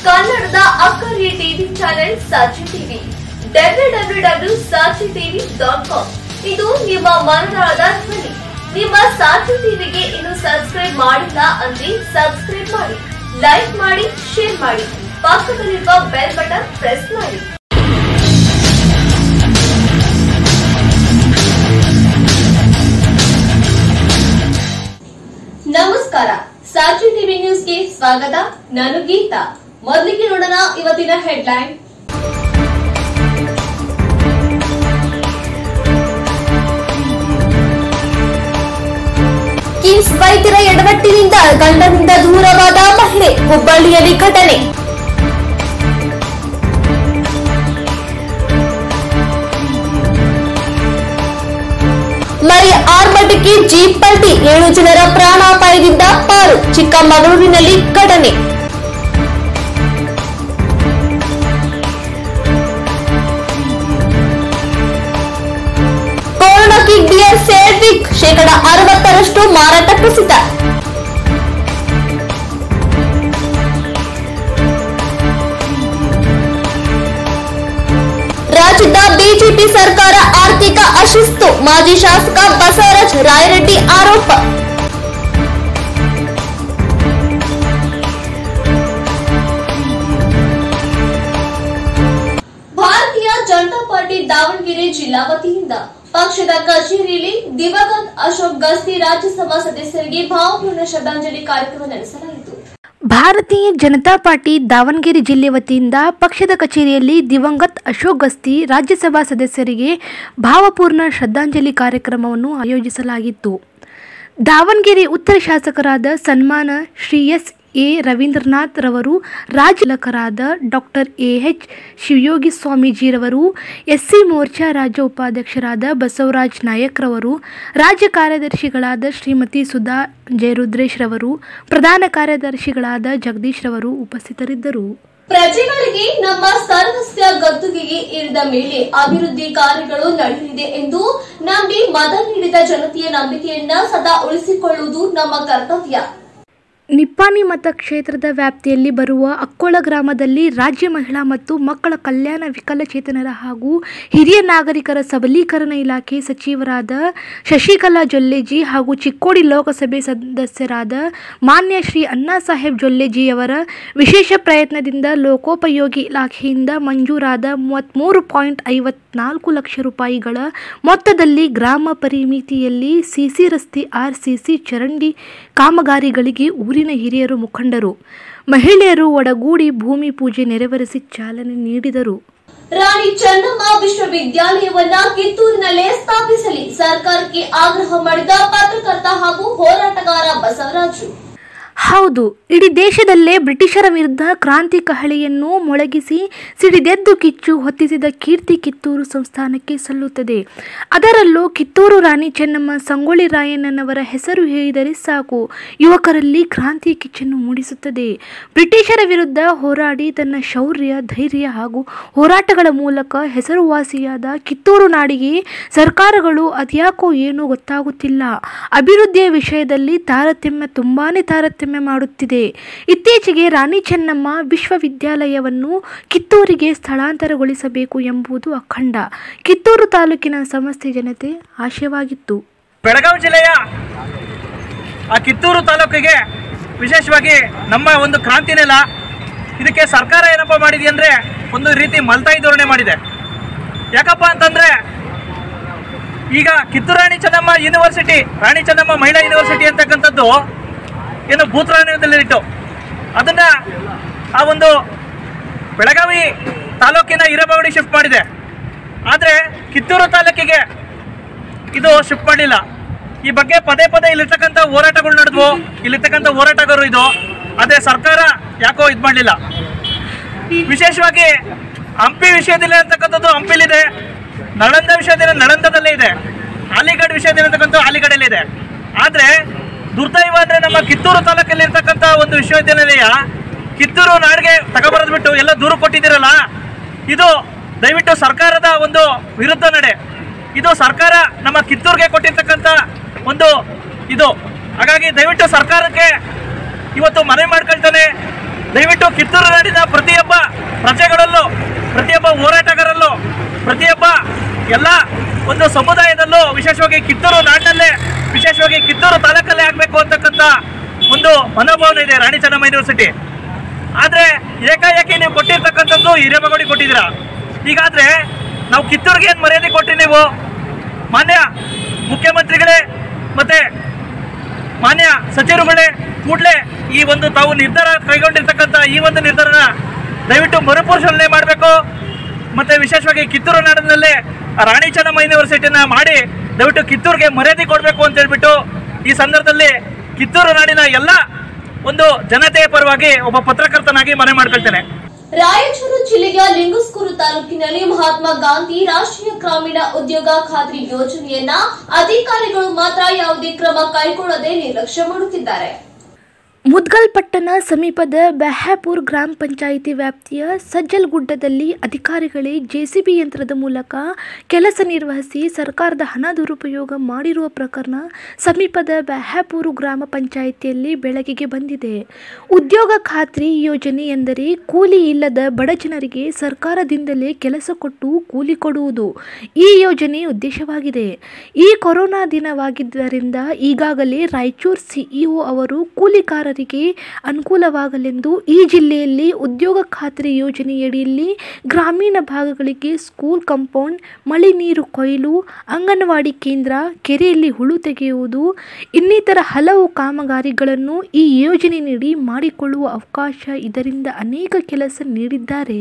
ಕನ್ನಡದ ಅಕ್ಕರಿಯ TV channel Sakshi TV W W W Sakshi TV dot com ಇದು ನಿಮ್ಮ ಮನದಾಳದ ಧ್ವನಿ ನಿಮ್ಮ ಸಾಕ್ಷಿ ಟಿವಿಗೆ ಇನ್ನು ಸಬ್ಸ್ಕ್ರೈಬ್ ಮಾಡಿಲ್ಲ ಅಂದ್ರೆ ಸಬ್ಸ್ಕ್ರೈಬ್ ಮಾಡಿ ಲೈಕ್ ಮಾಡಿ ಶೇರ್ ಮಾಡಿ ಪಕ್ಕದಲ್ಲಿರುವ ಬೆಲ್ ಬಟನ್ ಪ್ರೆಸ್ ಮಾಡಿ ನಮಸ್ಕಾರ ಸಾಕ್ಷಿ ಟಿವಿ ನ್ಯೂಸ್ಗೆ ಸ್ವಾಗತ ನಾನು ಗೀತಾ ಮೊದಲಿಗೆ ನೋಡೋಣ ಇವತ್ತಿನ ಹೆಡ್ಲೈನ್ ಕಿಮ್ಸ್ ವೈದ್ಯರ ಎಡವಟ್ಟಿನಿಂದ ಗಂಡನಿಂದ ದೂರವಾದ ಮಹಿಳೆ ಹುಬ್ಬಳ್ಳಿಯಲ್ಲಿ ಘಟನೆ ಮರಿ ಆರ್ಭಟಕ್ಕೆ ಜೀಪ್ ಪಲ್ಟಿ ಏಳು ಜನರ ಪ್ರಾಣಾಪಾಯದಿಂದ ಪಾರು ಚಿಕ್ಕಮಗಳೂರಿನಲ್ಲಿ ಘಟನೆ ಕೊರೋನಾ ಕಿಕ್ ಬಿಯರ್ ಸೇರ್ವಿಕ್ ಶೇಕಡ ಅರವತ್ತರಷ್ಟು ಮಾರಾಟ ಕುಸಿತ ರಾಜ್ಯದ ಬಿಜೆಪಿ ಸರ್ಕಾರ ಆರ್ಥಿಕ ಅಶಿಸ್ತು ಮಾಜಿ ಶಾಸಕ ಬಸವರಾಜ್ ರಾಯರೆಡ್ಡಿ ಆರೋಪ ಭಾರತೀಯ ಜನತಾ ಪಾರ್ಟಿ ದಾವಣಗೆರೆ ಜಿಲ್ಲಾ ವತಿಯಿಂದ ಪಕ್ಷದ ಕಚೇರಿಯಲ್ಲಿ ದಿವಂಗತ್ ಅಶೋಕ್ ಗಸ್ತಿ ರಾಜ್ಯಸಭಾ ಸದಸ್ಯರಿಗೆ ಭಾವಪೂರ್ಣ ಶ್ರದ್ಧಾಂಜಲಿ ಕಾರ್ಯಕ್ರಮ ನಡೆಸಲಾಯಿತು ಭಾರತೀಯ ಜನತಾ ಪಾರ್ಟಿ ದಾವಣಗೆರೆ ಜಿಲ್ಲೆ ವತಿಯಿಂದ ಪಕ್ಷದ ಕಚೇರಿಯಲ್ಲಿ ದಿವಂಗತ್ ಅಶೋಕ್ ಗಸ್ತಿ ರಾಜ್ಯಸಭಾ ಸದಸ್ಯರಿಗೆ ಭಾವಪೂರ್ಣ ಶ್ರದ್ಧಾಂಜಲಿ ಕಾರ್ಯಕ್ರಮವನ್ನು ಆಯೋಜಿಸಲಾಗಿತ್ತು ದಾವಣಗೆರೆ ಉತ್ತರ ಶಾಸಕರಾದ ಸನ್ಮಾನ ಶ್ರೀ ಎಸ್ ಎ ರವೀಂದ್ರನಾಥ್ ರವರು ರಾಜ್ಯಲಕರಾದ ಡಾಕ್ಟರ್ ಎ ಎಚ್ ಶಿವಯೋಗಿ ಸ್ವಾಮೀಜಿರವರು ಎಸ್ಸಿ ಮೋರ್ಚಾ ರಾಜ್ಯ ಉಪಾಧ್ಯಕ್ಷರಾದ ಬಸವರಾಜ್ ನಾಯಕ್ ರವರು ರಾಜ್ಯ ಕಾರ್ಯದರ್ಶಿಗಳಾದ ಶ್ರೀಮತಿ ಸುಧಾ ಜಯರುದ್ರೇಶ್ ರವರು ಪ್ರಧಾನ ಕಾರ್ಯದರ್ಶಿಗಳಾದ ಜಗದೀಶ್ ರವರು ಉಪಸ್ಥಿತರಿದ್ದರು ಪ್ರಜೆಗಳಿಗೆ ನಮ್ಮ ಸರ್ವಸ್ವ ಗದ್ದುಗೆಗೆ ಇರಿದ ಮೇಲೆ ಅಭಿವೃದ್ಧಿ ಕಾರ್ಯಗಳು ನಡೆಯಲಿದೆ ಎಂದು ನಂಬಿ ಮತ ನೀಡಿದ ಜನತೆಯ ನಂಬಿಕೆಯನ್ನ ಸದಾ ಉಳಿಸಿಕೊಳ್ಳುವುದು ನಮ್ಮ ಕರ್ತವ್ಯ ನಿಪ್ಪಾಣಿ ಮತಕ್ಷೇತ್ರದ ವ್ಯಾಪ್ತಿಯಲ್ಲಿ ಬರುವ ಅಕ್ಕೋಳ ಗ್ರಾಮದಲ್ಲಿ ರಾಜ್ಯ ಮಹಿಳಾ ಮತ್ತು ಮಕ್ಕಳ ಕಲ್ಯಾಣ ವಿಕಲಚೇತನರ ಹಾಗೂ ಹಿರಿಯ ನಾಗರಿಕರ ಸಬಲೀಕರಣ ಇಲಾಖೆ ಸಚಿವರಾದ ಶಶಿಕಲಾ ಜೊಲ್ಲೆಜಿ ಹಾಗೂ ಚಿಕ್ಕೋಡಿ ಲೋಕಸಭೆ ಸದಸ್ಯರಾದ ಮಾನ್ಯ ಶ್ರೀ ಅಣ್ಣಾಸಾಹೇಬ್ ಜೊಲ್ಲೆಜಿಯವರ ವಿಶೇಷ ಪ್ರಯತ್ನದಿಂದ ಲೋಕೋಪಯೋಗಿ ಇಲಾಖೆಯಿಂದ ಮಂಜೂರಾದ ಮೂವತ್ತ್ಮೂರು ಪಾಯಿಂಟ್ ಐವತ್ನಾಲ್ಕು ಲಕ್ಷ ರೂಪಾಯಿಗಳ ಮೊತ್ತದಲ್ಲಿ ಗ್ರಾಮ ಪರಿಮಿತಿಯಲ್ಲಿ ಸಿಸಿ ರಸ್ತೆ ಆರ್ಸಿಸಿ ಚರಂಡಿ ಕಾಮಗಾರಿಗಳಿಗೆ ಊರಿನ ಹಿರಿಯರು ಮುಖಂಡರು ಮಹಿಳೆಯರು ಒಡಗೂಡಿ ಭೂಮಿ ಪೂಜೆ ನೆರವೇರಿಸಿ ಚಾಲನೆ ನೀಡಿದರು ರಾಣಿ ಚೆನ್ನಮ್ಮ ವಿಶ್ವವಿದ್ಯಾಲಯವನ್ನ ಕಿತ್ತೂರಿನಲ್ಲೇ ಸ್ಥಾಪಿಸಲಿ ಸರ್ಕಾರಕ್ಕೆ ಆಗ್ರಹ ಮಾಡಿದ ಪತ್ರಕರ್ತ ಹಾಗೂ ಹೋರಾಟಗಾರ ಬಸವರಾಜು ಹೌದು ಇಡೀ ದೇಶದಲ್ಲೇ ಬ್ರಿಟಿಷರ ವಿರುದ್ಧ ಕ್ರಾಂತಿ ಕಹಳೆಯನ್ನು ಮೊಳಗಿಸಿ ಸಿಡಿದೆದ್ದು ಕಿಚ್ಚು ಹೊತ್ತಿಸಿದ ಕೀರ್ತಿ ಕಿತ್ತೂರು ಸಂಸ್ಥಾನಕ್ಕೆ ಸಲ್ಲುತ್ತದೆ ಅದರಲ್ಲೂ ಕಿತ್ತೂರು ರಾಣಿ ಚೆನ್ನಮ್ಮ ಸಂಗೊಳ್ಳಿ ರಾಯಣ್ಣನವರ ಹೆಸರು ಹೇಳಿದರೆ ಸಾಕು ಯುವಕರಲ್ಲಿ ಕ್ರಾಂತಿ ಕಿಚ್ಚನ್ನು ಮೂಡಿಸುತ್ತದೆ ಬ್ರಿಟಿಷರ ವಿರುದ್ಧ ಹೋರಾಡಿ ತನ್ನ ಶೌರ್ಯ ಧೈರ್ಯ ಹಾಗೂ ಹೋರಾಟಗಳ ಮೂಲಕ ಹೆಸರುವಾಸಿಯಾದ ಕಿತ್ತೂರು ನಾಡಿಗೆ ಸರ್ಕಾರಗಳು ಅದ್ಯಾಕೋ ಏನೂ ಗೊತ್ತಾಗುತ್ತಿಲ್ಲ ಅಭಿವೃದ್ಧಿಯ ವಿಷಯದಲ್ಲಿ ತಾರತಮ್ಯ ತುಂಬಾನೇ ತಾರತಮ್ಯ ಮಾಡುತ್ತಿದೆ ಇತ್ತೀಚೆಗೆ ರಾಣಿ ಚೆನ್ನಮ್ಮ ವಿಶ್ವವಿದ್ಯಾಲಯವನ್ನು ಕಿತ್ತೂರಿಗೆ ಸ್ಥಳಾಂತರಗೊಳಿಸಬೇಕು ಎಂಬುದು ಅಖಂಡ ಕಿತ್ತೂರು ತಾಲೂಕಿನ ಸಮಸ್ತ ಜನತೆ ಆಶಯವಾಗಿತ್ತು ಬೆಳಗಾವಿ ಜಿಲ್ಲೆಯ ಆ ಕಿತ್ತೂರು ತಾಲೂಕಿಗೆ ವಿಶೇಷವಾಗಿ ನಮ್ಮ ಒಂದು ಕ್ರಾಂತಿ ನೆಲ ಇದಕ್ಕೆ ಸರ್ಕಾರ ಏನಪ್ಪ ಮಾಡಿದೆ ಅಂದರೆ ಒಂದು ರೀತಿ ಮಲ್ತಾಯಿ ಧೋರಣೆ ಮಾಡಿದೆ ಯಾಕಪ್ಪ ಅಂತಂದರೆ ಈಗ ಕಿತ್ತೂರು ರಾಣಿ ಚೆನ್ನಮ್ಮ ಯೂನಿವರ್ಸಿಟಿ ರಾಣಿ ಚೆನ್ನಮ್ಮ ಮಹಿಳಾ ಯೂನಿವರ್ಸಿಟಿ ಅಂತಕ್ಕಂಥದ್ದು ಏನು ಭೂತರಾಣ್ಯದಲ್ಲಿಟ್ಟು ಅದನ್ನು ಆ ಒಂದು ಬೆಳಗಾವಿ ತಾಲೂಕಿನ ಹಿರೇಬಾವಡಿ ಶಿಫ್ಟ್ ಮಾಡಿದೆ ಆದರೆ ಕಿತ್ತೂರು ತಾಲೂಕಿಗೆ ಇದು ಶಿಫ್ಟ್ ಮಾಡಲಿಲ್ಲ ಈ ಬಗ್ಗೆ ಪದೇ ಪದೇ ಇಲ್ಲಿರ್ತಕ್ಕಂಥ ಹೋರಾಟಗಳು ನಡೆದ್ವು ಇಲ್ಲಿರ್ತಕ್ಕಂಥ ಹೋರಾಟಗಾರರು ಇದು ಆದರೆ ಸರ್ಕಾರ ಯಾಕೋ ಇದು ಮಾಡಲಿಲ್ಲ ವಿಶೇಷವಾಗಿ ಹಂಪಿ ವಿಷಯದಲ್ಲಿ ಅಂತಕ್ಕಂಥದ್ದು ಹಂಪಿಲಿದೆ ನಳಂದ ವಿಷಯದಲ್ಲಿ ನಳಂದದಲ್ಲೇ ಇದೆ ಅಲಿಗಢ ವಿಷಯದಲ್ಲಿ ಅಂತಕ್ಕಂಥ ಅಲಿಗಢಲ್ಲಿ ಇದೆ ಆದರೆ ದುರ್ದೈವ ಅಂದರೆ ನಮ್ಮ ಕಿತ್ತೂರು ತಾಲೂಕಲ್ಲಿ ಇರ್ತಕ್ಕಂಥ ಒಂದು ವಿಶ್ವವಿದ್ಯಾನಿಲಯ ಕಿತ್ತೂರು ನಾಡಿಗೆ ತಗೊಬರೋದು ಬಿಟ್ಟು ಎಲ್ಲ ದೂರ ಕೊಟ್ಟಿದ್ದೀರಲ್ಲ ಇದು ದಯವಿಟ್ಟು ಸರ್ಕಾರದ ಒಂದು ವಿರುದ್ಧ ನಡೆ ಇದು ಸರ್ಕಾರ ನಮ್ಮ ಕಿತ್ತೂರಿಗೆ ಕೊಟ್ಟಿರ್ತಕ್ಕಂಥ ಒಂದು ಇದು ಹಾಗಾಗಿ ದಯವಿಟ್ಟು ಸರ್ಕಾರಕ್ಕೆ ಇವತ್ತು ಮನವಿ ಮಾಡ್ಕೊಳ್ತಾನೆ ದಯವಿಟ್ಟು ಕಿತ್ತೂರು ನಾಡಿನ ಪ್ರತಿಯೊಬ್ಬ ಪ್ರಜೆಗಳಲ್ಲೂ ಪ್ರತಿಯೊಬ್ಬ ಹೋರಾಟಗಾರರಲ್ಲೂ ಪ್ರತಿಯೊಬ್ಬ ಎಲ್ಲ ಒಂದು ಸಮುದಾಯದಲ್ಲೂ ವಿಶೇಷವಾಗಿ ಕಿತ್ತೂರು ನಾಡಿನಲ್ಲೇ ವಿಶೇಷವಾಗಿ ಕಿತ್ತೂರು ತಾಲೂಕಲ್ಲೇ ಆಗಬೇಕು ಅಂತಕ್ಕಂಥ ಒಂದು ಮನೋಭಾವನೆ ಇದೆ ರಾಣಿ ಚೆನ್ನಮ್ಮ ಯೂನಿವರ್ಸಿಟಿ ಆದರೆ ಏಕಾಏಕಿ ನೀವು ಕೊಟ್ಟಿರ್ತಕ್ಕಂಥದ್ದು ಹಿರೇಮಗೌಡಿ ಕೊಟ್ಟಿದ್ದೀರಾ ಹೀಗಾದ್ರೆ ನಾವು ಕಿತ್ತೂರಿಗೆ ಏನು ಮರ್ಯಾದೆ ಕೊಟ್ರಿ ನೀವು ಮಾನ್ಯ ಮುಖ್ಯಮಂತ್ರಿಗಳೇ ಮತ್ತೆ ಮಾನ್ಯ ಸಚಿವರುಗಳೇ ಕೂಡಲೇ ಈ ಒಂದು ತಾವು ನಿರ್ಧಾರ ಕೈಗೊಂಡಿರ್ತಕ್ಕಂಥ ಈ ಒಂದು ನಿರ್ಧಾರನ ದಯವಿಟ್ಟು ಮರುಪರಿಶೀಲನೆ ಮಾಡಬೇಕು ಮತ್ತೆ ವಿಶೇಷವಾಗಿ ಕಿತ್ತೂರು ನಾಡಿನಲ್ಲೇ ಆ ರಾಣಿ ಚೆನ್ನಮ್ಮ ಯೂನಿವರ್ಸಿಟಿನ ಮಾಡಿ ದಯವಿಟ್ಟು ಕಿತ್ತೂರಿಗೆ ಮರ್ಯಾದೆ ಕೊಡಬೇಕು ಅಂತ ಹೇಳ್ಬಿಟ್ಟು ಈ ಸಂದರ್ಭದಲ್ಲಿ ಕಿತ್ತೂರು ನಾಡಿನ ಎಲ್ಲ ಒಂದು ಜನತೆಯ ಪರವಾಗಿ ಒಬ್ಬ ಪತ್ರಕರ್ತನಾಗಿ ಮನೆ ಮಾಡ್ಕೊಳ್ತೇನೆ ರಾಯಚೂರು ಜಿಲ್ಲೆಯ ಲಿಂಗಸ್ಕೂರು ತಾಲೂಕಿನಲ್ಲಿ ಮಹಾತ್ಮ ಗಾಂಧಿ ರಾಷ್ಟ್ರೀಯ ಗ್ರಾಮೀಣ ಉದ್ಯೋಗ ಖಾತ್ರಿ ಯೋಜನೆಯನ್ನ ಅಧಿಕಾರಿಗಳು ಮಾತ್ರ ಯಾವುದೇ ಕ್ರಮ ಕೈಗೊಳ್ಳದೆ ನಿರ್ಲಕ್ಷ್ಯ ಮಾಡುತ್ತಿದ್ದಾರೆ ಮುದ್ಗಲ್ ಪಟ್ಟಣ ಸಮೀಪದ ಬೆಹಾಪುರ್ ಗ್ರಾಮ ಪಂಚಾಯಿತಿ ವ್ಯಾಪ್ತಿಯ ಸಜ್ಜಲ್ಗುಡ್ಡದಲ್ಲಿ ಅಧಿಕಾರಿಗಳೇ ಜೆಸಿಬಿ ಯಂತ್ರದ ಮೂಲಕ ಕೆಲಸ ನಿರ್ವಹಿಸಿ ಸರ್ಕಾರದ ಹಣ ದುರುಪಯೋಗ ಮಾಡಿರುವ ಪ್ರಕರಣ ಸಮೀಪದ ಬೆಹಾಪುರು ಗ್ರಾಮ ಪಂಚಾಯಿತಿಯಲ್ಲಿ ಬೆಳಕಿಗೆ ಬಂದಿದೆ ಉದ್ಯೋಗ ಖಾತ್ರಿ ಯೋಜನೆ ಎಂದರೆ ಕೂಲಿ ಇಲ್ಲದ ಬಡ ಜನರಿಗೆ ಸರ್ಕಾರದಿಂದಲೇ ಕೆಲಸ ಕೊಟ್ಟು ಕೂಲಿ ಕೊಡುವುದು ಈ ಯೋಜನೆ ಉದ್ದೇಶವಾಗಿದೆ ಈ ಕೊರೋನಾ ದಿನವಾಗಿದ್ದರಿಂದ ಈಗಾಗಲೇ ರಾಯಚೂರು ಸಿಇಒ ಅವರು ಕೂಲಿಕಾರರಿಗೆ ಅನುಕೂಲವಾಗಲೆಂದು ಈ ಜಿಲ್ಲೆಯಲ್ಲಿ ಉದ್ಯೋಗ ಖಾತ್ರಿ ಯೋಜನೆಯಡಿಯಲ್ಲಿ ಗ್ರಾಮೀಣ ಭಾಗಗಳಿಗೆ ಸ್ಕೂಲ್ ಕಾಂಪೌಂಡ್ ಮಳೆ ನೀರು ಕೊಯ್ಲು ಅಂಗನವಾಡಿ ಕೇಂದ್ರ ಕೆರೆಯಲ್ಲಿ ಹುಳು ತೆಗೆಯುವುದು ಇನ್ನಿತರ ಹಲವು ಕಾಮಗಾರಿಗಳನ್ನು ಈ ಯೋಜನೆ ನೀಡಿ ಮಾಡಿಕೊಳ್ಳುವ ಅವಕಾಶ ಇದರಿಂದ ಅನೇಕ ಕೆಲಸ ನೀಡಿದ್ದಾರೆ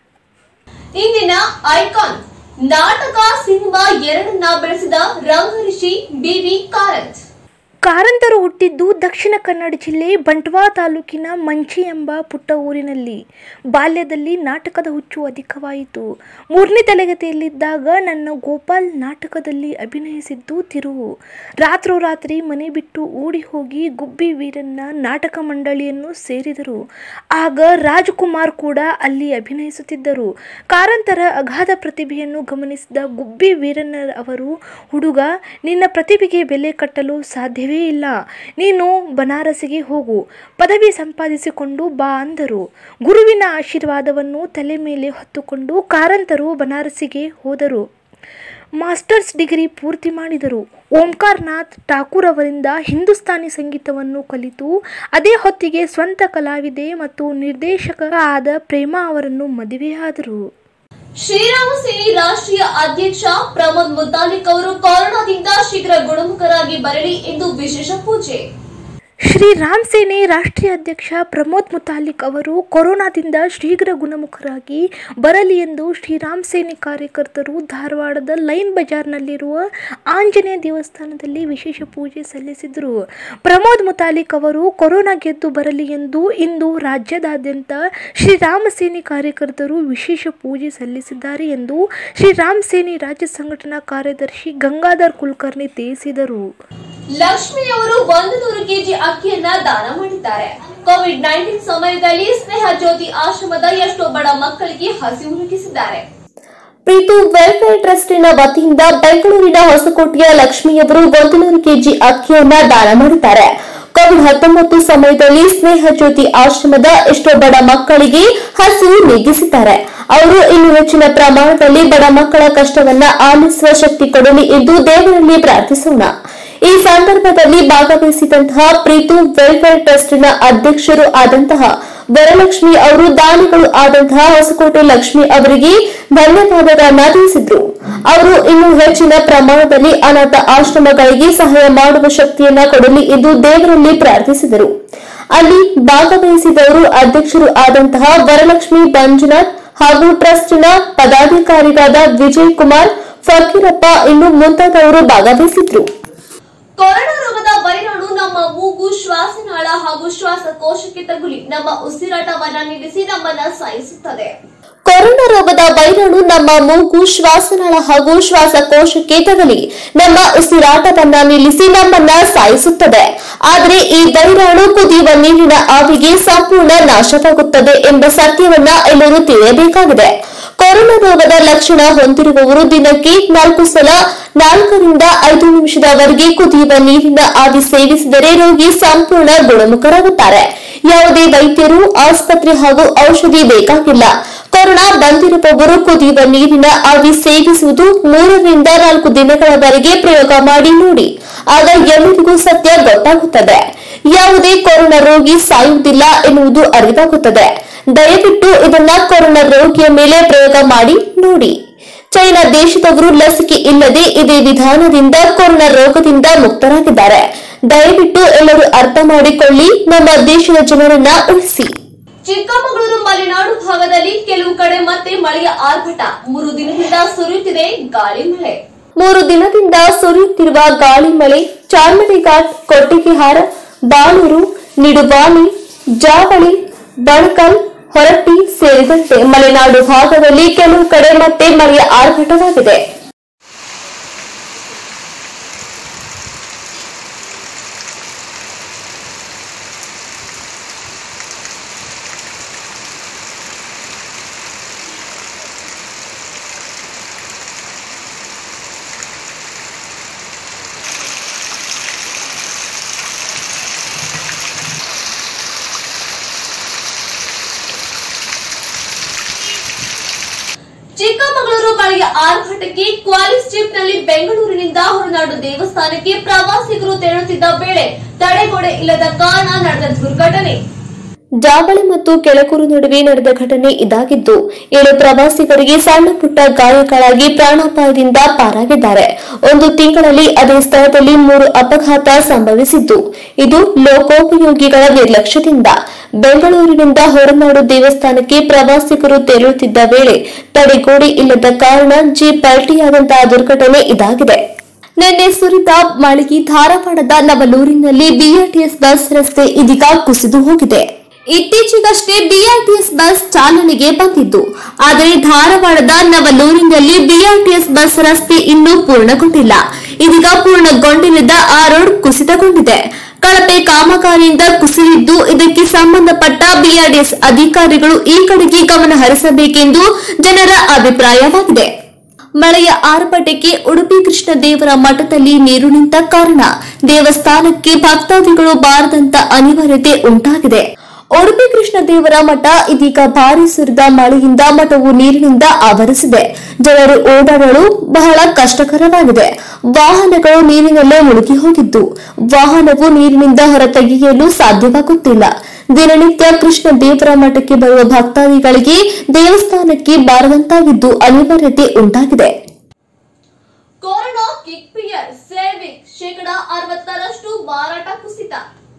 ಇಂದಿನ ಐಕಾನ್ ನಾಟಕ ಸಿನಿಮಾ ಎರಡನ್ನ ಬೆಳೆಸಿದ ರಂಗಋಷಿ ಬಿವಿ ಕಾರಂತ್ ಕಾರಂತರು ಹುಟ್ಟಿದ್ದು ದಕ್ಷಿಣ ಕನ್ನಡ ಜಿಲ್ಲೆ ಬಂಟ್ವಾ ತಾಲೂಕಿನ ಮಂಚಿ ಎಂಬ ಪುಟ್ಟ ಊರಿನಲ್ಲಿ ಬಾಲ್ಯದಲ್ಲಿ ನಾಟಕದ ಹುಚ್ಚು ಅಧಿಕವಾಯಿತು ಮೂರನೇ ತರಗತಿಯಲ್ಲಿದ್ದಾಗ ನನ್ನ ಗೋಪಾಲ್ ನಾಟಕದಲ್ಲಿ ಅಭಿನಯಿಸಿದ್ದು ತಿರುವು ರಾತ್ರೋರಾತ್ರಿ ಮನೆ ಬಿಟ್ಟು ಓಡಿ ಹೋಗಿ ಗುಬ್ಬಿ ವೀರನ್ನ ನಾಟಕ ಮಂಡಳಿಯನ್ನು ಸೇರಿದರು ಆಗ ರಾಜ್ಕುಮಾರ್ ಕೂಡ ಅಲ್ಲಿ ಅಭಿನಯಿಸುತ್ತಿದ್ದರು ಕಾರಂತರ ಅಗಾಧ ಪ್ರತಿಭೆಯನ್ನು ಗಮನಿಸಿದ ಗುಬ್ಬಿ ವೀರಣ್ಣ ಅವರು ಹುಡುಗ ನಿನ್ನ ಪ್ರತಿಭೆಗೆ ಬೆಲೆ ಕಟ್ಟಲು ಸಾಧ್ಯವೇ ಇಲ್ಲ ನೀನು ಬನಾರಸಿಗೆ ಹೋಗು ಪದವಿ ಸಂಪಾದಿಸಿಕೊಂಡು ಬಾ ಅಂದರು ಗುರುವಿನ ಆಶೀರ್ವಾದವನ್ನು ತಲೆ ಮೇಲೆ ಹೊತ್ತುಕೊಂಡು ಕಾರಂತರು ಬನಾರಸಿಗೆ ಹೋದರು ಮಾಸ್ಟರ್ಸ್ ಡಿಗ್ರಿ ಪೂರ್ತಿ ಮಾಡಿದರು ಓಂಕಾರ್ನಾಥ್ ಠಾಕೂರ್ ಅವರಿಂದ ಹಿಂದೂಸ್ತಾನಿ ಸಂಗೀತವನ್ನು ಕಲಿತು ಅದೇ ಹೊತ್ತಿಗೆ ಸ್ವಂತ ಕಲಾವಿದೆ ಮತ್ತು ನಿರ್ದೇಶಕ ಆದ ಪ್ರೇಮಾ ಅವರನ್ನು ಮದುವೆಯಾದರು ಶ್ರೀರಾಮ ಸೇನೆ ರಾಷ್ಟ್ರೀಯ ಅಧ್ಯಕ್ಷ ಪ್ರಮೋದ್ ಮುತಾಲಿಕ್ ಅವರು ಕೊರೋನಾದಿಂದ ಶೀಘ್ರ ಗುಣಮುಖರಾಗಿ ಬರಲಿ ಎಂದು ವಿಶೇಷ ಪೂಜೆ ಶ್ರೀ ರಾಮ್ ಸೇನೆ ರಾಷ್ಟ್ರೀಯ ಅಧ್ಯಕ್ಷ ಪ್ರಮೋದ್ ಮುತಾಲಿಕ್ ಅವರು ಕೊರೋನಾದಿಂದ ಶೀಘ್ರ ಗುಣಮುಖರಾಗಿ ಬರಲಿ ಎಂದು ಶ್ರೀರಾಮ್ ಸೇನೆ ಕಾರ್ಯಕರ್ತರು ಧಾರವಾಡದ ಲೈನ್ ಬಜಾರ್ನಲ್ಲಿರುವ ಆಂಜನೇಯ ದೇವಸ್ಥಾನದಲ್ಲಿ ವಿಶೇಷ ಪೂಜೆ ಸಲ್ಲಿಸಿದರು ಪ್ರಮೋದ್ ಮುತಾಲಿಕ್ ಅವರು ಕೊರೋನಾ ಗೆದ್ದು ಬರಲಿ ಎಂದು ಇಂದು ರಾಜ್ಯದಾದ್ಯಂತ ಶ್ರೀರಾಮ ಸೇನೆ ಕಾರ್ಯಕರ್ತರು ವಿಶೇಷ ಪೂಜೆ ಸಲ್ಲಿಸಿದ್ದಾರೆ ಎಂದು ಶ್ರೀರಾಮ್ ಸೇನೆ ರಾಜ್ಯ ಸಂಘಟನಾ ಕಾರ್ಯದರ್ಶಿ ಗಂಗಾಧರ್ ಕುಲಕರ್ಣಿ ತಿಳಿಸಿದರು ಲಕ್ಷ್ಮಿ ಅವರು ಒಂದು ನೂರು ಕೆಜಿ ಅಕ್ಕಿಯನ್ನ ದಾನ ಮಾಡಿದ್ದಾರೆ ಕೋವಿಡ್ ನೈನ್ಟೀನ್ ಸಮಯದಲ್ಲಿ ಸ್ನೇಹ ಜ್ಯೋತಿ ಆಶ್ರಮದ ಎಷ್ಟೋ ಬಡ ಮಕ್ಕಳಿಗೆ ಹಸಿವು ನೀಗಿಸಿದ್ದಾರೆ ಪ್ರೀತು ವೆಲ್ಫೇರ್ ಟ್ರಸ್ಟಿನ ವತಿಯಿಂದ ಬೆಂಗಳೂರಿನ ಹೊಸಕೋಟೆಯ ಲಕ್ಷ್ಮಿಯವರು ಒಂದು ನೂರು ಕೆಜಿ ಅಕ್ಕಿಯನ್ನ ದಾನ ಮಾಡಿದ್ದಾರೆ ಕೋವಿಡ್ ಹತ್ತೊಂಬತ್ತು ಸಮಯದಲ್ಲಿ ಸ್ನೇಹ ಜ್ಯೋತಿ ಆಶ್ರಮದ ಎಷ್ಟೋ ಬಡ ಮಕ್ಕಳಿಗೆ ಹಸಿವು ನೀಗಿಸಿದ್ದಾರೆ ಅವರು ಇನ್ನು ಹೆಚ್ಚಿನ ಪ್ರಮಾಣದಲ್ಲಿ ಬಡ ಮಕ್ಕಳ ಕಷ್ಟವನ್ನ ಆಲಿಸುವ ಶಕ್ತಿ ಕೊಡಲಿ ಎಂದು ದೇವರಲ್ಲಿ ಪ್ರಾರ್ಥಿಸೋಣ ಈ ಸಂದರ್ಭದಲ್ಲಿ ಭಾಗವಹಿಸಿದಂತಹ ಪ್ರೀತು ವೆಲ್ಫೇರ್ ಟ್ರಸ್ಟಿನ ಅಧ್ಯಕ್ಷರು ಆದಂತಹ ವರಲಕ್ಷ್ಮಿ ಅವರು ದಾನಿಗಳು ಆದಂತಹ ಹೊಸಕೋಟೆ ಲಕ್ಷ್ಮಿ ಅವರಿಗೆ ಧನ್ಯವಾದಗಳನ್ನ ತಿಳಿಸಿದ್ರು ಅವರು ಇನ್ನು ಹೆಚ್ಚಿನ ಪ್ರಮಾಣದಲ್ಲಿ ಅನಾಥ ಆಶ್ರಮಗಳಿಗೆ ಸಹಾಯ ಮಾಡುವ ಶಕ್ತಿಯನ್ನ ಕೊಡಲಿ ಎಂದು ದೇವರಲ್ಲಿ ಪ್ರಾರ್ಥಿಸಿದರು ಅಲ್ಲಿ ಭಾಗವಹಿಸಿದವರು ಅಧ್ಯಕ್ಷರು ಆದಂತಹ ವರಲಕ್ಷ್ಮಿ ಮಂಜುನಾಥ್ ಹಾಗೂ ಟ್ರಸ್ಟಿನ ಪದಾಧಿಕಾರಿಗಳಾದ ವಿಜಯ್ ಕುಮಾರ್ ಫಕೀರಪ್ಪ ಇನ್ನು ಮುಂತಾದವರು ಭಾಗವಹಿಸಿದ್ರು ಕೊರೋನಾ ರೋಗದ ವೈರಾಣು ನಮ್ಮ ಮೂಗು ಶ್ವಾಸನಾಳ ಹಾಗೂ ಶ್ವಾಸಕೋಶಕ್ಕೆ ತಗುಲಿ ನಮ್ಮ ಉಸಿರಾಟವನ್ನ ನಿಲ್ಲಿಸಿ ನಮ್ಮನ್ನ ಸಾಯಿಸುತ್ತದೆ ಕೊರೋನಾ ರೋಗದ ವೈರಾಣು ನಮ್ಮ ಮೂಗು ಶ್ವಾಸನಾಳ ಹಾಗೂ ಶ್ವಾಸಕೋಶಕ್ಕೆ ತಗಲಿ ನಮ್ಮ ಉಸಿರಾಟವನ್ನ ನಿಲ್ಲಿಸಿ ನಮ್ಮನ್ನ ಸಾಯಿಸುತ್ತದೆ ಆದರೆ ಈ ವೈರಾಣು ಕುದಿಯುವ ನೀರಿನ ಆವಿಗೆ ಸಂಪೂರ್ಣ ನಾಶವಾಗುತ್ತದೆ ಎಂಬ ಸತ್ಯವನ್ನ ಎಲ್ಲರೂ ತಿಳಿಯಬೇಕಾಗಿದೆ ಕೊರೋನಾ ರೋಗದ ಲಕ್ಷಣ ಹೊಂದಿರುವವರು ದಿನಕ್ಕೆ ನಾಲ್ಕು ಸಲ ನಾಲ್ಕರಿಂದ ಐದು ನಿಮಿಷದವರೆಗೆ ಕುದಿಯುವ ನೀರಿನ ಆವಿ ಸೇವಿಸಿದರೆ ರೋಗಿ ಸಂಪೂರ್ಣ ಗುಣಮುಖರಾಗುತ್ತಾರೆ ಯಾವುದೇ ವೈದ್ಯರು ಆಸ್ಪತ್ರೆ ಹಾಗೂ ಔಷಧಿ ಬೇಕಾಗಿಲ್ಲ ಕೊರೋನಾ ಬಂದಿರುವವರು ಕುದಿಯುವ ನೀರಿನ ಆವಿ ಸೇವಿಸುವುದು ಮೂರರಿಂದ ನಾಲ್ಕು ದಿನಗಳವರೆಗೆ ಪ್ರಯೋಗ ಮಾಡಿ ನೋಡಿ ಆಗ ಎಲ್ಲರಿಗೂ ಸತ್ಯ ಗೊತ್ತಾಗುತ್ತದೆ ಯಾವುದೇ ಕೊರೋನಾ ರೋಗಿ ಸಾಯುವುದಿಲ್ಲ ಎನ್ನುವುದು ಅರಿವಾಗುತ್ತದೆ ದಯವಿಟ್ಟು ಇದನ್ನ ಕೊರೋನಾ ರೋಗಿಯ ಮೇಲೆ ಪ್ರಯೋಗ ಮಾಡಿ ನೋಡಿ ಚೈನಾ ದೇಶದವರು ಲಸಿಕೆ ಇಲ್ಲದೆ ಇದೇ ವಿಧಾನದಿಂದ ಕೊರೋನಾ ರೋಗದಿಂದ ಮುಕ್ತರಾಗಿದ್ದಾರೆ ದಯವಿಟ್ಟು ಎಲ್ಲರೂ ಅರ್ಥ ಮಾಡಿಕೊಳ್ಳಿ ನಮ್ಮ ದೇಶದ ಜನರನ್ನ ಉಳಿಸಿ ಚಿಕ್ಕಮಗಳೂರು ಮಲೆನಾಡು ಭಾಗದಲ್ಲಿ ಕೆಲವು ಕಡೆ ಮತ್ತೆ ಮಳೆಯ ಆರ್ಭಟ ಮೂರು ದಿನದಿಂದ ಸುರಿಯುತ್ತಿದೆ ಗಾಳಿ ಮಳೆ ಮೂರು ದಿನದಿಂದ ಸುರಿಯುತ್ತಿರುವ ಗಾಳಿ ಮಳೆ ಚಾರ್ಮಡಿಘಾಟ್ ಕೊಟ್ಟಿಗೆಹಾರ ಬಾಳೂರು ನಿಡುವಾನಿ ಜಾವಳಿ ಬಣಕಲ್ ಹೊರಟ್ಟಿ ಸೇರಿದಂತೆ ಮಲೆನಾಡು ಭಾಗದಲ್ಲಿ ಕೆಲವು ಕಡೆ ಮತ್ತೆ ಮಳೆಯ ಆರ್ಭಟವಾಗಿದೆ ಚಿಕ್ಕಮಗಳೂರು ಮಳೆಯ ಆರ್ಭಟಕ್ಕೆ ಕ್ವಾಲಿಸ್ ನಲ್ಲಿ ಬೆಂಗಳೂರಿನಿಂದ ಹೊರನಾಡು ದೇವಸ್ಥಾನಕ್ಕೆ ಪ್ರವಾಸಿಗರು ತೆರಳುತ್ತಿದ್ದ ವೇಳೆ ತಡೆಗೋಡೆ ಇಲ್ಲದ ಕಾರಣ ನಡೆದ ದುರ್ಘಟನೆ ಜಾವಳಿ ಮತ್ತು ಕೆಳಕೂರು ನಡುವೆ ನಡೆದ ಘಟನೆ ಇದಾಗಿದ್ದು ಏಳು ಪ್ರವಾಸಿಗರಿಗೆ ಸಣ್ಣ ಪುಟ್ಟ ಗಾಯಗಳಾಗಿ ಪ್ರಾಣಾಪಾಯದಿಂದ ಪಾರಾಗಿದ್ದಾರೆ ಒಂದು ತಿಂಗಳಲ್ಲಿ ಅದೇ ಸ್ಥಳದಲ್ಲಿ ಮೂರು ಅಪಘಾತ ಸಂಭವಿಸಿದ್ದು ಇದು ಲೋಕೋಪಯೋಗಿಗಳ ನಿರ್ಲಕ್ಷ್ಯದಿಂದ ಬೆಂಗಳೂರಿನಿಂದ ಹೊರನಾಡು ದೇವಸ್ಥಾನಕ್ಕೆ ಪ್ರವಾಸಿಗರು ತೆರಳುತ್ತಿದ್ದ ವೇಳೆ ತಡೆಗೋಡೆ ಇಲ್ಲದ ಕಾರಣ ಜೀಪ್ ಪಲ್ಟಿಯಾದಂತಹ ದುರ್ಘಟನೆ ಇದಾಗಿದೆ ನಿನ್ನೆ ಸುರಿದ ಮಳೆಗೆ ಧಾರವಾಡದ ನವಲೂರಿನಲ್ಲಿ ಬಿಆರ್ಟಿಎಸ್ ಬಸ್ ರಸ್ತೆ ಇದೀಗ ಕುಸಿದು ಹೋಗಿದೆ ಇತ್ತೀಚೆಗಷ್ಟೇ ಬಿಆರ್ಟಿಎಸ್ ಬಸ್ ಚಾಲನೆಗೆ ಬಂದಿದ್ದು ಆದರೆ ಧಾರವಾಡದ ನವಲೂರಿನಲ್ಲಿ ಬಿಆರ್ಟಿಎಸ್ ಬಸ್ ರಸ್ತೆ ಇನ್ನೂ ಪೂರ್ಣಗೊಂಡಿಲ್ಲ ಇದೀಗ ಪೂರ್ಣಗೊಂಡಿಲ್ಲದ ಆ ರೋಡ್ ಕುಸಿತಗೊಂಡಿದೆ ಕಳಪೆ ಕಾಮಗಾರಿಯಿಂದ ಕುಸಿದಿದ್ದು ಇದಕ್ಕೆ ಸಂಬಂಧಪಟ್ಟ ಬಿಆರ್ಟಿಎಸ್ ಅಧಿಕಾರಿಗಳು ಈ ಕಡೆಗೆ ಗಮನ ಹರಿಸಬೇಕೆಂದು ಜನರ ಅಭಿಪ್ರಾಯವಾಗಿದೆ ಮಳೆಯ ಆರ್ಭಟಕ್ಕೆ ಉಡುಪಿ ಕೃಷ್ಣ ದೇವರ ಮಠದಲ್ಲಿ ನೀರು ನಿಂತ ಕಾರಣ ದೇವಸ್ಥಾನಕ್ಕೆ ಭಕ್ತಾದಿಗಳು ಬಾರದಂತ ಅನಿವಾರ್ಯತೆ ಉಂಟಾಗಿದೆ ಉಡುಪಿ ಕೃಷ್ಣ ದೇವರ ಮಠ ಇದೀಗ ಭಾರಿ ಸುರಿದ ಮಳೆಯಿಂದ ಮಠವು ನೀರಿನಿಂದ ಆವರಿಸಿದೆ ಜನರು ಓಡಾಡಲು ಬಹಳ ಕಷ್ಟಕರವಾಗಿದೆ ವಾಹನಗಳು ನೀರಿನಲ್ಲೇ ಮುಳುಗಿ ಹೋಗಿದ್ದು ವಾಹನವು ನೀರಿನಿಂದ ಹೊರತೆಗೆಯಲು ಸಾಧ್ಯವಾಗುತ್ತಿಲ್ಲ ದಿನನಿತ್ಯ ಕೃಷ್ಣ ದೇವರ ಮಠಕ್ಕೆ ಬರುವ ಭಕ್ತಾದಿಗಳಿಗೆ ದೇವಸ್ಥಾನಕ್ಕೆ ಬಾರದಂತಾಗಿದ್ದು ಅನಿವಾರ್ಯತೆ ಉಂಟಾಗಿದೆ ಕೊರೋನಾ ಕಿಕ್ ಪಿಯರ್ ಸೇವಿಂಗ್ ಶೇಕಡಾ ಅರವತ್ತರಷ್ಟು ಮಾರಾಟ ಕುಸಿತ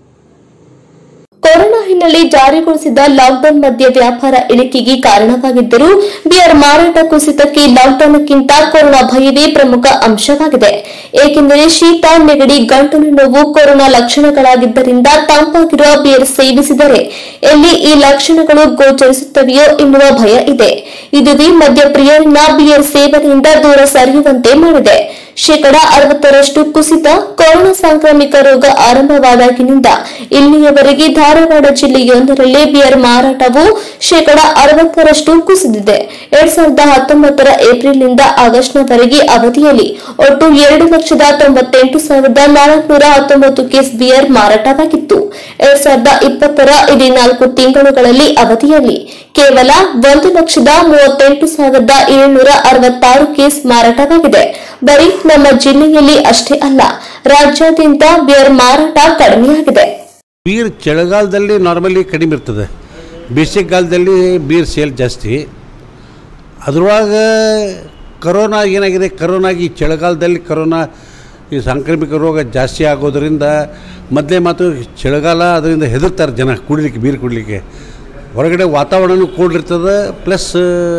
ಕೊರೋನಾ ಹಿನ್ನೆಲೆ ಜಾರಿಗೊಳಿಸಿದ ಲಾಕ್ಡೌನ್ ಮಧ್ಯೆ ವ್ಯಾಪಾರ ಇಳಿಕೆಗೆ ಕಾರಣವಾಗಿದ್ದರೂ ಬಿಯರ್ ಮಾರಾಟ ಕುಸಿತಕ್ಕೆ ಲಾಕ್ಡೌನ್ಕ್ಕಿಂತ ಕೊರೋನಾ ಭಯವೇ ಪ್ರಮುಖ ಅಂಶವಾಗಿದೆ ಏಕೆಂದರೆ ಶೀತ ನೆಗಡಿ ಗಂಟಲು ನೋವು ಕೊರೋನಾ ಲಕ್ಷಣಗಳಾಗಿದ್ದರಿಂದ ತಂಪಾಗಿರುವ ಬಿಯರ್ ಸೇವಿಸಿದರೆ ಎಲ್ಲಿ ಈ ಲಕ್ಷಣಗಳು ಗೋಚರಿಸುತ್ತವೆಯೋ ಎನ್ನುವ ಭಯ ಇದೆ ಇದುವೇ ಮದ್ಯಪ್ರಿಯರನ್ನ ಬಿಯರ್ ಸೇವನೆಯಿಂದ ದೂರ ಸರಿಯುವಂತೆ ಮಾಡಿದೆ ಶೇಕಡ ಅರವತ್ತರಷ್ಟು ಕುಸಿತ ಕೊರೋನಾ ಸಾಂಕ್ರಾಮಿಕ ರೋಗ ಆರಂಭವಾದಾಗಿನಿಂದ ಇಲ್ಲಿಯವರೆಗೆ ಧಾರವಾಡ ಜಿಲ್ಲೆಯೊಂದರಲ್ಲೇ ಬಿಯರ್ ಮಾರಾಟವು ಶೇಕಡ ಅರವತ್ತರಷ್ಟು ಕುಸಿದಿದೆ ಎರಡ್ ಸಾವಿರದ ಹತ್ತೊಂಬತ್ತರ ಏಪ್ರಿಲ್ನಿಂದ ಆಗಸ್ಟ್ನವರೆಗೆ ಅವಧಿಯಲ್ಲಿ ಒಟ್ಟು ಎರಡು ಲಕ್ಷದ ತೊಂಬತ್ತೆಂಟು ಸಾವಿರದ ನಾಲ್ಕುನೂರ ಹತ್ತೊಂಬತ್ತು ಕೇಸ್ ಬಿಯರ್ ಮಾರಾಟವಾಗಿತ್ತು ಎರಡ್ ಸಾವಿರದ ಇಪ್ಪತ್ತರ ಇದೇ ನಾಲ್ಕು ತಿಂಗಳುಗಳಲ್ಲಿ ಅವಧಿಯಲ್ಲಿ ಕೇವಲ ಒಂದು ಲಕ್ಷದ ಮೂವತ್ತೆಂಟು ಸಾವಿರದ ಏಳುನೂರ ಅರವತ್ತಾರು ಕೇಸ್ ಮಾರಾಟವಾಗಿದೆ ಬರೀ ನಮ್ಮ ಜಿಲ್ಲೆಯಲ್ಲಿ ಅಷ್ಟೇ ಅಲ್ಲ ರಾಜ್ಯಾದ್ಯಂತ ಬಿಯರ್ ಮಾರಾಟ ಕಡಿಮೆಯಾಗಿದೆ ಬೀರ್ ಚಳಿಗಾಲದಲ್ಲಿ ನಾರ್ಮಲಿ ಕಡಿಮೆ ಇರ್ತದೆ ಬೇಸಿಗೆಗಾಲದಲ್ಲಿ ಬೀರ್ ಸೇಲ್ ಜಾಸ್ತಿ ಅದ್ರೊಳಗ ಕರೋನಾ ಏನಾಗಿದೆ ಕರೋನಾಗಿ ಈ ಚಳಿಗಾಲದಲ್ಲಿ ಕರೋನಾ ಈ ಸಾಂಕ್ರಾಮಿಕ ರೋಗ ಜಾಸ್ತಿ ಆಗೋದ್ರಿಂದ ಮೊದಲೇ ಮಾತು ಚಳಿಗಾಲ ಅದರಿಂದ ಹೆದರ್ತಾರೆ ಜನ ಕುಡಿಲಿಕ್ಕೆ ಬೀರು ಕುಡಲಿಕ್ಕೆ ಹೊರಗಡೆ ವಾತಾವರಣನೂ ಕೂಡಿರ್ತದೆ ಪ್ಲಸ್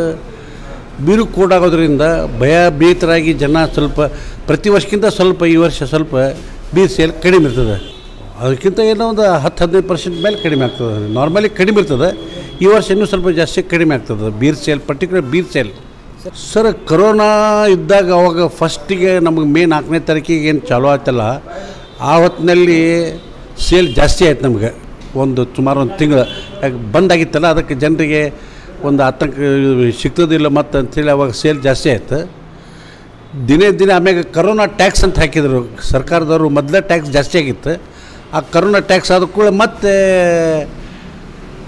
ಬೀರು ಕೂಡಾಗೋದ್ರಿಂದ ಭಯ ಭೀತರಾಗಿ ಜನ ಸ್ವಲ್ಪ ಪ್ರತಿ ವರ್ಷಕ್ಕಿಂತ ಸ್ವಲ್ಪ ಈ ವರ್ಷ ಸ್ವಲ್ಪ ಬೀರ್ ಸೇಲ್ ಕಡಿಮೆ ಇರ್ತದೆ ಅದಕ್ಕಿಂತ ಏನೋ ಒಂದು ಹತ್ತು ಹದಿನೈದು ಪರ್ಸೆಂಟ್ ಮೇಲೆ ಕಡಿಮೆ ಆಗ್ತದೆ ನಾರ್ಮಲಿ ಕಡಿಮೆ ಇರ್ತದೆ ಈ ವರ್ಷ ಇನ್ನೂ ಸ್ವಲ್ಪ ಜಾಸ್ತಿ ಕಡಿಮೆ ಆಗ್ತದೆ beer sale particular beer sale sir corona ಇದ್ದಾಗ ಅವಾಗ ಫಸ್ಟಿಗೆ ನಮಗೆ ಮೇ ನಾಲ್ಕನೇ ತಾರೀಕಿಗೆ ಏನು ಚಾಲೂ ಆಯ್ತಲ್ಲ ಆ ಹೊತ್ತಿನಲ್ಲಿ ಸೇಲ್ ಜಾಸ್ತಿ ಆಯ್ತು ನಮ್ಗೆ ಒಂದು ಸುಮಾರು ಒಂದು ತಿಂಗಳು ಯಾಕೆ ಬಂದಾಗಿತ್ತಲ್ಲ ಅದಕ್ಕೆ ಜನರಿಗೆ ಒಂದು ಆತಂಕ ಸಿಗ್ತದಿಲ್ಲ ಮತ್ತು ಅಂಥೇಳಿ ಅವಾಗ ಸೇಲ್ ಜಾಸ್ತಿ ಆಯ್ತು ದಿನೇ ದಿನ ಆಮ್ಯಾಗ ಕರೋನಾ ಟ್ಯಾಕ್ಸ್ ಅಂತ ಹಾಕಿದರು ಸರ್ಕಾರದವರು ಮೊದಲೇ ಟ್ಯಾಕ್ಸ್ ಜಾಸ್ತಿ ಆಗಿತ್ತು ಆ ಕರೋನಾ ಟ್ಯಾಕ್ಸ್ ಆದ ಕೂಡ ಮತ್ತೆ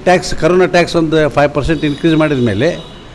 ಟ್ಯಾಕ್ಸ್ ಕರೋನಾ ಟ್ಯಾಕ್ಸ್ ಒಂದು ಫೈವ್ ಪರ್ಸೆಂಟ್ ಇನ್ಕ್ರೀಸ್ ಮಾಡಿದ ಮೇಲೆ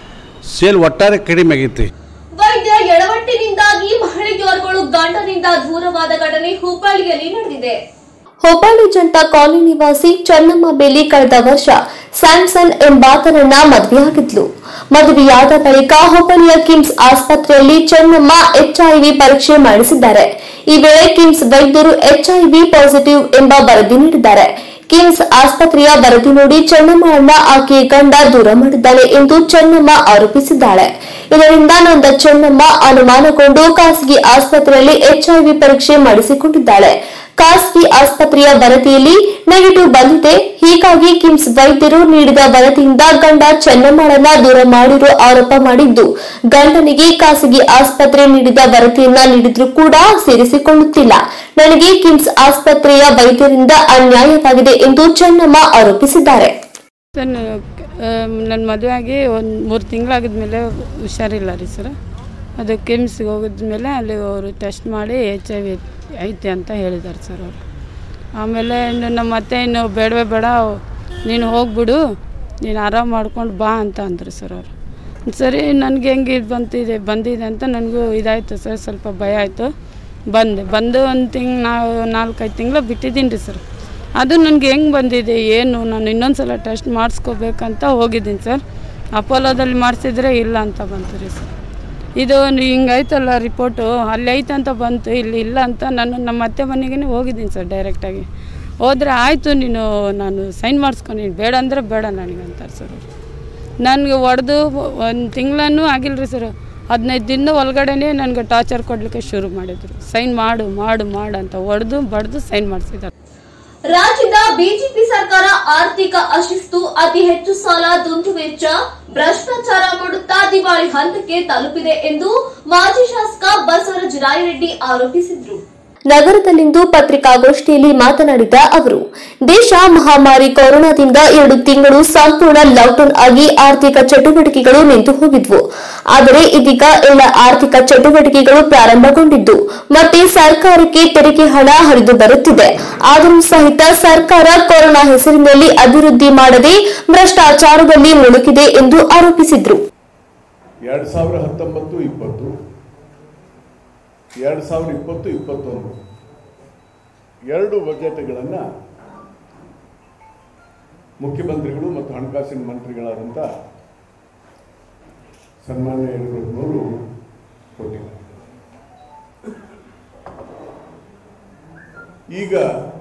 ಸೇಲ್ ಒಟ್ಟಾರೆ ಕಡಿಮೆ ಆಗೈತಿ ವೈದ್ಯ ಎಡವಟ್ಟಿನಿಂದಾಗಿ ಮಹಿಳೆಯೋರ್ಗಳು ಗಂಡನಿಂದ ದೂರವಾದ ಘಟನೆ ಹುಬ್ಬಳ್ಳಿಯಲ್ಲಿ ನಡೆದಿದೆ ಹುಬ್ಬಳ್ಳಿ ಜನತಾ ಕಾಲನಿ ನಿವಾಸಿ ಚೆನ್ನಮ್ಮ ಬೇಲಿ ಕಳೆದ ವರ್ಷ ಸ್ಯಾಮ್ಸನ್ ಎಂಬಾತನನ್ನ ಮದುವೆಯಾಗಿದ್ಲು ಮದುವೆಯಾದ ಬಳಿಕ ಹುಬ್ಬಳ್ಳಿಯ ಕಿಮ್ಸ್ ಆಸ್ಪತ್ರೆಯಲ್ಲಿ ಚೆನ್ನಮ್ಮ ಎಚ್ಐವಿ ಪರೀಕ್ಷೆ ಮಾಡಿಸಿದ್ದಾರೆ ಈ ವೇಳೆ ಕಿಮ್ಸ್ ವೈದ್ಯರು ಎಚ್ಐವಿ ಪಾಸಿಟಿವ್ ಎಂಬ ವರದಿ ನೀಡಿದ್ದಾರೆ ಕಿಮ್ಸ್ ಆಸ್ಪತ್ರೆಯ ವರದಿ ನೋಡಿ ಚೆನ್ನಮ್ಮಳನ್ನ ಆಕೆಯ ಗಂಡ ದೂರ ಮಾಡಿದ್ದಾನೆ ಎಂದು ಚೆನ್ನಮ್ಮ ಆರೋಪಿಸಿದ್ದಾಳೆ ಇದರಿಂದ ನೊಂದ ಚೆನ್ನಮ್ಮ ಅನುಮಾನಗೊಂಡು ಖಾಸಗಿ ಆಸ್ಪತ್ರೆಯಲ್ಲಿ ಎಚ್ಐವಿ ಪರೀಕ್ಷೆ ಮಾಡಿಸಿಕೊಂಡಿದ್ದಾಳೆ ಖಾಸಗಿ ಆಸ್ಪತ್ರೆಯ ವರದಿಯಲ್ಲಿ ನೆಗೆಟಿವ್ ಬಂದಿದೆ ಹೀಗಾಗಿ ಕಿಮ್ಸ್ ವೈದ್ಯರು ನೀಡಿದ ವರದಿಯಿಂದ ಗಂಡ ಚೆನ್ನಮ್ಮಳನ್ನ ದೂರ ಮಾಡಿರುವ ಆರೋಪ ಮಾಡಿದ್ದು ಗಂಡನಿಗೆ ಖಾಸಗಿ ಆಸ್ಪತ್ರೆ ನೀಡಿದ ವರದಿಯನ್ನ ನೀಡಿದ್ರೂ ಕೂಡ ಸೇರಿಸಿಕೊಳ್ಳುತ್ತಿಲ್ಲ ನನಗೆ ಕಿಮ್ಸ್ ಆಸ್ಪತ್ರೆಯ ವೈದ್ಯರಿಂದ ಅನ್ಯಾಯವಾಗಿದೆ ಎಂದು ಚೆನ್ನಮ್ಮ ಆರೋಪಿಸಿದ್ದಾರೆ ಸರ್ ನನ್ನ ಮದುವೆ ಆಗಿ ಒಂದು ಮೂರು ತಿಂಗಳಾಗಿದ್ಮೇಲೆ ಹುಷಾರಿಲ್ಲ ರೀ ಸರ್ ಅದು ಕಿಮ್ಸ್ಗೆ ಹೋಗಿದ್ಮೇಲೆ ಅಲ್ಲಿ ಅವರು ಟೆಸ್ಟ್ ಮಾಡಿ ಎಚ್ ಐ ವಿ ಐತೆ ಅಂತ ಹೇಳಿದ್ದಾರೆ ಸರ್ ಅವರು ಆಮೇಲೆ ಇನ್ನು ನಮ್ಮ ಅತ್ತೆ ಇನ್ನು ಬೇಡವೇ ಬೇಡ ನೀನು ಹೋಗ್ಬಿಡು ನೀನು ಆರಾಮ್ ಮಾಡ್ಕೊಂಡು ಬಾ ಅಂತ ಅಂದರು ಸರ್ ಅವರು ಸರಿ ನನಗೆ ಹೆಂಗೆ ಇದು ಬಂತಿದೆ ಬಂದಿದೆ ಅಂತ ನನಗೂ ಇದಾಯಿತು ಸರ್ ಸ್ವಲ್ಪ ಭಯ ಆಯಿತು ಬಂದೆ ಬಂದು ಒಂದು ತಿಂಗ್ ನಾವು ನಾಲ್ಕೈದು ತಿಂಗಳು ಬಿಟ್ಟಿದ್ದೀನಿ ರೀ ಸರ್ ಅದು ನನಗೆ ಹೆಂಗೆ ಬಂದಿದೆ ಏನು ನಾನು ಇನ್ನೊಂದು ಸಲ ಟೆಸ್ಟ್ ಮಾಡಿಸ್ಕೋಬೇಕಂತ ಹೋಗಿದ್ದೀನಿ ಸರ್ ಅಪೋಲೋದಲ್ಲಿ ಮಾಡಿಸಿದ್ರೆ ಇಲ್ಲ ಅಂತ ಬಂತು ರೀ ಸರ್ ಇದು ಹಿಂಗೈತಲ್ಲ ರಿಪೋರ್ಟು ಅಲ್ಲಿ ಐತೆ ಅಂತ ಬಂತು ಇಲ್ಲಿ ಇಲ್ಲ ಅಂತ ನಾನು ನಮ್ಮ ಅತ್ತೆ ಮನೆಗೇ ಹೋಗಿದ್ದೀನಿ ಸರ್ ಡೈರೆಕ್ಟಾಗಿ ಹೋದರೆ ಆಯಿತು ನೀನು ನಾನು ಸೈನ್ ಮಾಡಿಸ್ಕೊಂಡಿನಿ ಬೇಡ ಅಂದರೆ ಬೇಡ ನನಗೆ ಅಂತಾರೆ ಸರ್ ಅವ್ರು ನನಗೆ ಹೊಡೆದು ಒಂದು ತಿಂಗಳನ್ನೂ ಆಗಿಲ್ಲ ರೀ ಸರ್ ಹದಿನೈದು ದಿನ ಒಳಗಡೆನೇ ನನಗೆ ಟಾರ್ಚರ್ ಕೊಡಲಿಕ್ಕೆ ಶುರು ಮಾಡಿದರು ಸೈನ್ ಮಾಡು ಮಾಡು ಮಾಡು ಅಂತ ಹೊಡೆದು ಬಡ್ದು ಸೈನ್ ಮಾಡಿಸಿದ್ದಾರೆ ರಾಜ್ಯದ ಬಿಜೆಪಿ ಸರ್ಕಾರ ಆರ್ಥಿಕ ಅಶಿಸ್ತು ಅತಿ ಹೆಚ್ಚು ಸಾಲ ದುಂದು ವೆಚ್ಚ ಭ್ರಷ್ಟಾಚಾರ ಮಾಡುತ್ತಾ ದಿವಾಳಿ ಹಂತಕ್ಕೆ ತಲುಪಿದೆ ಎಂದು ಮಾಜಿ ಶಾಸಕ ಬಸವರಾಜ ರಾಯರೆಡ್ಡಿ ಆರೋಪಿಸಿದ್ರು ನಗರದಲ್ಲಿಂದು ಪತ್ರಿಕಾಗೋಷ್ಠಿಯಲ್ಲಿ ಮಾತನಾಡಿದ ಅವರು ದೇಶ ಮಹಾಮಾರಿ ಕೊರೋನಾದಿಂದ ಎರಡು ತಿಂಗಳು ಸಂಪೂರ್ಣ ಲಾಕ್ಡೌನ್ ಆಗಿ ಆರ್ಥಿಕ ಚಟುವಟಿಕೆಗಳು ನಿಂತು ಹೋಗಿದ್ವು ಆದರೆ ಇದೀಗ ಎಲ್ಲ ಆರ್ಥಿಕ ಚಟುವಟಿಕೆಗಳು ಪ್ರಾರಂಭಗೊಂಡಿದ್ದು ಮತ್ತೆ ಸರ್ಕಾರಕ್ಕೆ ತೆರಿಗೆ ಹಣ ಹರಿದು ಬರುತ್ತಿದೆ ಆದರೂ ಸಹಿತ ಸರ್ಕಾರ ಕೊರೋನಾ ಹೆಸರಿನಲ್ಲಿ ಅಭಿವೃದ್ಧಿ ಮಾಡದೆ ಭ್ರಷ್ಟಾಚಾರದಲ್ಲಿ ಮುಳುಗಿದೆ ಎಂದು ಆರೋಪಿಸಿದ್ರು ಎರಡು ಸಾವಿರ ಹತ್ತೊಂಬತ್ತು ಇಪ್ಪತ್ತು ಎರಡು ಸಾವಿರ ಇಪ್ಪತ್ತು ಇಪ್ಪತ್ತೊಂದು ಎರಡು ಬಜೆಟ್ಗಳನ್ನು ಮುಖ್ಯಮಂತ್ರಿಗಳು ಮತ್ತು ಹಣಕಾಸಿನ ಮಂತ್ರಿಗಳಾದಂಥ ಸನ್ಮಾನ್ಯ ಯಡಿಯೂರಪ್ಪನವರು ಕೊಟ್ಟಿದ್ದಾರೆ ಈಗ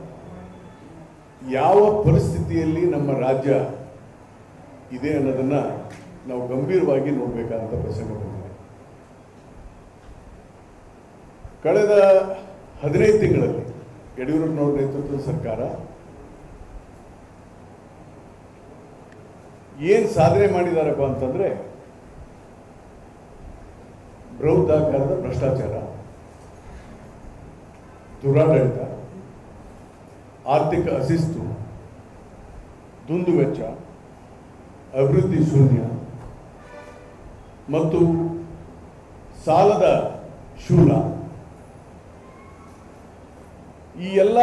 ಯಾವ ಪರಿಸ್ಥಿತಿಯಲ್ಲಿ ನಮ್ಮ ರಾಜ್ಯ ಇದೆ ಅನ್ನೋದನ್ನು ನಾವು ಗಂಭೀರವಾಗಿ ನೋಡಬೇಕಾದಂಥ ಪ್ರಸಂಗ ಬಂದಿದೆ ಕಳೆದ ಹದಿನೈದು ತಿಂಗಳಲ್ಲಿ ಯಡಿಯೂರಪ್ಪನವರ ನೇತೃತ್ವದ ಸರ್ಕಾರ ಏನು ಸಾಧನೆ ಮಾಡಿದಾರಪ್ಪ ಅಂತಂದ್ರೆ ಬೃಹದಾಕಾರದ ಭ್ರಷ್ಟಾಚಾರ ದುರಾಡಳಿತ ಆರ್ಥಿಕ ಅಶಿಸ್ತು ದುಂದು ವೆಚ್ಚ ಅಭಿವೃದ್ಧಿ ಶೂನ್ಯ ಮತ್ತು ಸಾಲದ ಶೂಲ ಈ ಎಲ್ಲ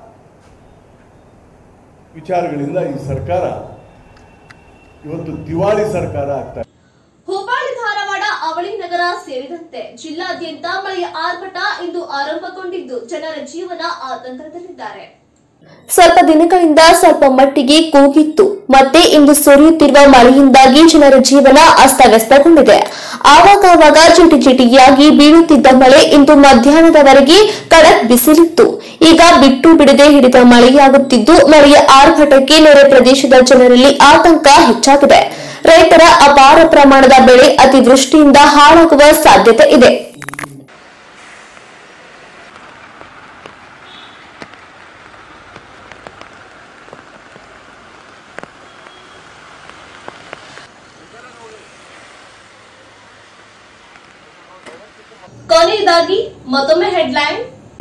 ವಿಚಾರಗಳಿಂದ ಈ ಸರ್ಕಾರ ಇವತ್ತು ದಿವಾಳಿ ಸರ್ಕಾರ ಆಗ್ತಾ ಇದೆ. ಹುಬ್ಬಳ್ಳಿ ಧಾರವಾಡ ಅವಳಿ ನಗರ ಸೇರಿದಂತೆ ಜಿಲ್ಲಾದ್ಯಂತ ಮಳೆಯ ಆರ್ಭಟ ಇಂದು ಆರಂಭಗೊಂಡಿದ್ದು ಜನರ ಜೀವನ ಆತಂಕದಲ್ಲಿದ್ದಾರೆ ಸ್ವಲ್ಪ ದಿನಗಳಿಂದ ಸ್ವಲ್ಪ ಮಟ್ಟಿಗೆ ಕೂಗಿತ್ತು ಮತ್ತೆ ಇಂದು ಸುರಿಯುತ್ತಿರುವ ಮಳೆಯಿಂದಾಗಿ ಜನರ ಜೀವನ ಅಸ್ತವ್ಯಸ್ತಗೊಂಡಿದೆ ಆವಾಗವಾಗ ಚಿಟಿ ಚಿಟಿಯಾಗಿ ಬೀಳುತ್ತಿದ್ದ ಮಳೆ ಇಂದು ಮಧ್ಯಾಹ್ನದವರೆಗೆ ಕಡಕ್ ಬಿಸಿಲಿತ್ತು ಈಗ ಬಿಟ್ಟು ಬಿಡದೆ ಹಿಡಿದ ಮಳೆಯಾಗುತ್ತಿದ್ದು ಮಳೆಯ ಆರ್ಭಟಕ್ಕೆ ನೆರೆ ಪ್ರದೇಶದ ಜನರಲ್ಲಿ ಆತಂಕ ಹೆಚ್ಚಾಗಿದೆ ರೈತರ ಅಪಾರ ಪ್ರಮಾಣದ ಬೆಳೆ ಅತಿವೃಷ್ಟಿಯಿಂದ ಹಾಳಾಗುವ ಸಾಧ್ಯತೆ ಇದೆ ಕೊನೆಯದಾಗಿ ಮತ್ತೊಮ್ಮೆ ಹೆಡ್ಲೈನ್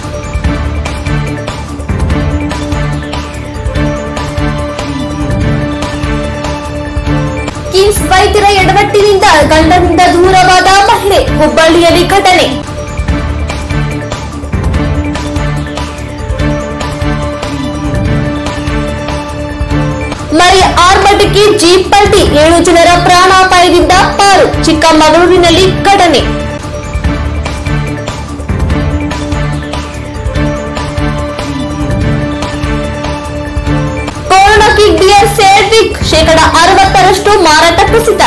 ಕಿಮ್ಸ್ ವೈದ್ಯರ ಎಡವಟ್ಟಿನಿಂದ ಗಂಡನಿಂದ ದೂರವಾದ ಮಹಿಳೆ ಹುಬ್ಬಳ್ಳಿಯಲ್ಲಿ ಘಟನೆ ಮಳೆ ಆರ್ಭಟಕ್ಕೆ ಜೀಪ್ ಪಲ್ಟಿ ಏಳು ಜನರ ಪ್ರಾಣಾಪಾಯದಿಂದ ಪಾರು ಚಿಕ್ಕಮಗಳೂರಿನಲ್ಲಿ ಘಟನೆ ಕೊರೋನಾ ಕಿಕ್ ಬಿಯರ್ ಸೇರ್ವಿಕ್ ಶೇಕಡ ಅರವತ್ತರಷ್ಟು ಮಾರಾಟ ಕುಸಿತ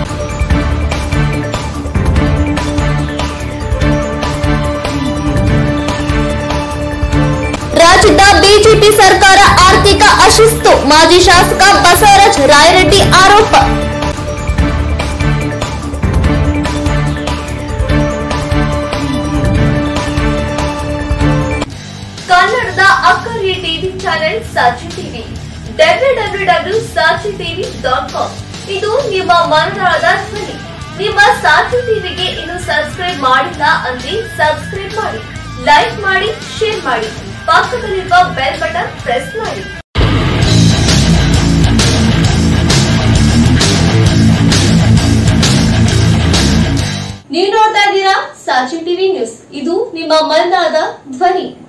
ರಾಜ್ಯದ ಬಿಜೆಪಿ ಸರ್ಕಾರ ಆರ್ಥಿಕ ಅಶಿಸ್ತು ಮಾಜಿ ಶಾಸಕ ಬಸವರಾಜ್ ರಾಯರೆಡ್ಡಿ ಆರೋಪ ಕನ್ನಡದ ಅಕ್ಕರಿಯ TV channel Sakshi TV W W W Sakshi TV dot com ಇದು ನಿಮ್ಮ ಮನದಾಳದ ಧ್ವನಿ ನಿಮ್ಮ ಸಾಕ್ಷಿ ಟಿವಿಗೆ ಇನ್ನು ಸಬ್ಸ್ಕ್ರೈಬ್ ಮಾಡಿಲ್ಲ ಅಂದ್ರೆ ಸಬ್ಸ್ಕ್ರೈಬ್ ಮಾಡಿ ಲೈಕ್ ಮಾಡಿ ಶೇರ್ ಮಾಡಿ ಪಕ್ಕದಲ್ಲಿರುವ ಬೆಲ್ ಬಟನ್ ಪ್ರೆಸ್ ಮಾಡಿ ನೀವು ನೋಡ್ತಾ ಇದ್ದೀರಾ ಸಾಕ್ಷಿ ಟಿವಿ ನ್ಯೂಸ್ ಇದು ನಿಮ್ಮ ಮನದಾಳದ ಧ್ವನಿ